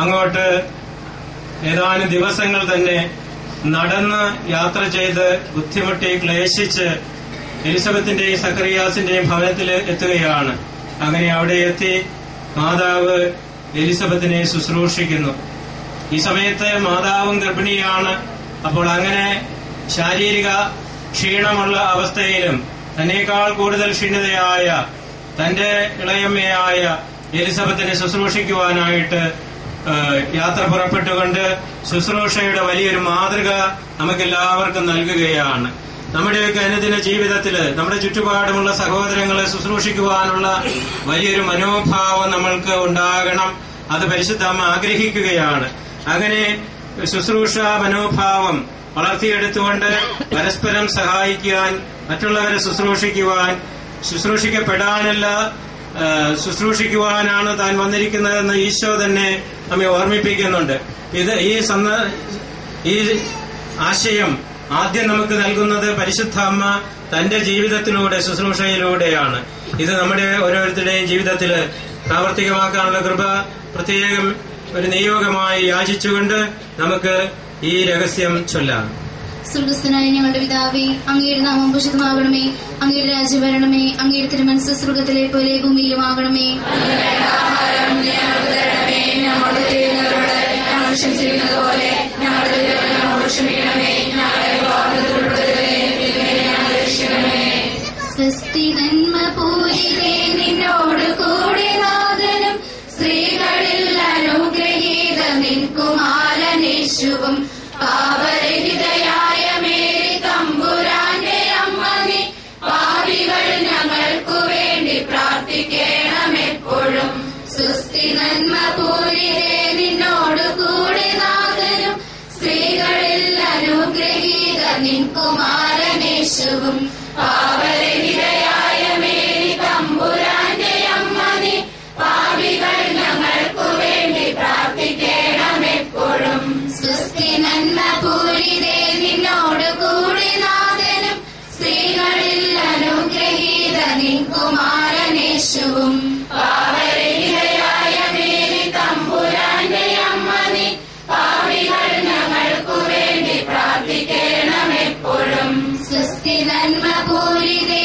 അങ്ങോട്ട് ഏതാനും ദിവസങ്ങൾ തന്നെ നടന്ന് യാത്ര ചെയ്ത് ബുദ്ധിമുട്ടി ക്ലേശിച്ച് എലിസബത്തിന്റെയും സക്കറിയാസിന്റെയും ഭവനത്തിൽ എത്തുകയാണ് അങ്ങനെ അവിടെ എത്തി മാതാവ് എലിസബത്തിനെ ശുശ്രൂഷിക്കുന്നു ഈ സമയത്ത് മാതാവും ഗർഭിണിയാണ് അപ്പോൾ അങ്ങനെ ശാരീരിക ക്ഷീണമുള്ള അവസ്ഥയിലും തന്നേക്കാൾ കൂടുതൽ ക്ഷീണിതയായ തന്റെ ഇളയമ്മയായ എലിസബത്തിനെ ശുശ്രൂഷിക്കുവാനായിട്ട് ഏഹ്, യാത്ര പുറപ്പെട്ടുകൊണ്ട് ശുശ്രൂഷയുടെ വലിയൊരു മാതൃക നമുക്കെല്ലാവർക്കും നൽകുകയാണ് നമ്മുടെയൊക്കെ അനുദിന ജീവിതത്തില് നമ്മുടെ ചുറ്റുപാടുമുള്ള സഹോദരങ്ങളെ ശുശ്രൂഷിക്കുവാനുള്ള വലിയൊരു മനോഭാവം നമ്മൾക്ക് ഉണ്ടാകണം അത് പരിശുദ്ധമ്മ ആഗ്രഹിക്കുകയാണ് അങ്ങനെ ശുശ്രൂഷ മനോഭാവം വളർത്തിയെടുത്തുകൊണ്ട് പരസ്പരം സഹായിക്കുവാൻ മറ്റുള്ളവരെ ശുശ്രൂഷിക്കുവാൻ ശുശ്രൂഷിക്കപ്പെടാനല്ല ആ, ശുശ്രൂഷിക്കുവാനാണ് താൻ വന്നിരിക്കുന്നതെന്ന് ഈശോ തന്നെ നമ്മെ ഓർമ്മിപ്പിക്കുന്നുണ്ട് ഇത് ഈ സന്ദ ഈ ആശയം ആദ്യം നമുക്ക് നൽകുന്നത് പരിശുദ്ധ അമ്മ തന്റെ ജീവിതത്തിലൂടെ ശുശ്രൂഷയിലൂടെയാണ് ഇത് നമ്മുടെ ഓരോരുത്തരുടെയും ജീവിതത്തിൽ പ്രാവർത്തികമാക്കാനുള്ള കൃപ പ്രത്യേകം ഒരു നിയോഗമായി യാചിച്ചുകൊണ്ട് നമുക്ക് ഈ രഹസ്യം ചൊല്ലാം സ്വർഗസ്ഥനായ ഞങ്ങളുടെ പിതാവേ അങ്ങയുടെ നാമം പുഷിതമാകണമേ അങ്ങയുടെ രാജ്യം വരണമേ അങ്ങയുടെ തിരുമനസ് സ്വർഗത്തിലെ പോലെ ഭൂമിയിലുമാകണമേ സ്വസ്തി നന്മ പൂരിതേ നിന്നോട് കൂടെ നാഥനും സ്ത്രീകളിൽ അനുഗ്രഹീത നിൻ കുമാരനേശുവും പാപരഹിതയായ മേരി തമ്പുരാന്റെ അമ്മ നീ പാപികൾ ഞങ്ങൾക്കു വേണ്ടി പ്രാർത്ഥിക്കണമെപ്പോഴും സുസ്തി നന്മ പൂരിതേ നിന്നോട് കൂടെ നാഥനും സ്ത്രീകളിൽ അനുഗ്രഹീത നിൻ കുമാരനേശുവും പാപരഹിതയായ മേരി തമ്പുരാന്റെ അമ്മ നീ പാപികൾ ഞങ്ങൾക്കു വേണ്ടി പ്രാർത്ഥിക്കണമെപ്പോഴും സുസ്തി നന്മ പൂരിതേ നിന്നോട് കൂടെ നാഥനും സ്ത്രീകളിൽ അനുഗ്രഹീത നിൻ കുമാരനേശുവും പാവരഹിതയായ മേരി തമ്പുരാന്റെ അമ്മ നീ പാപികൾ ഞങ്ങൾക്കു വേണ്ടി പ്രാർത്ഥിക്കണമെപ്പോഴും സുസ്തി നന്മ പൂരിതേ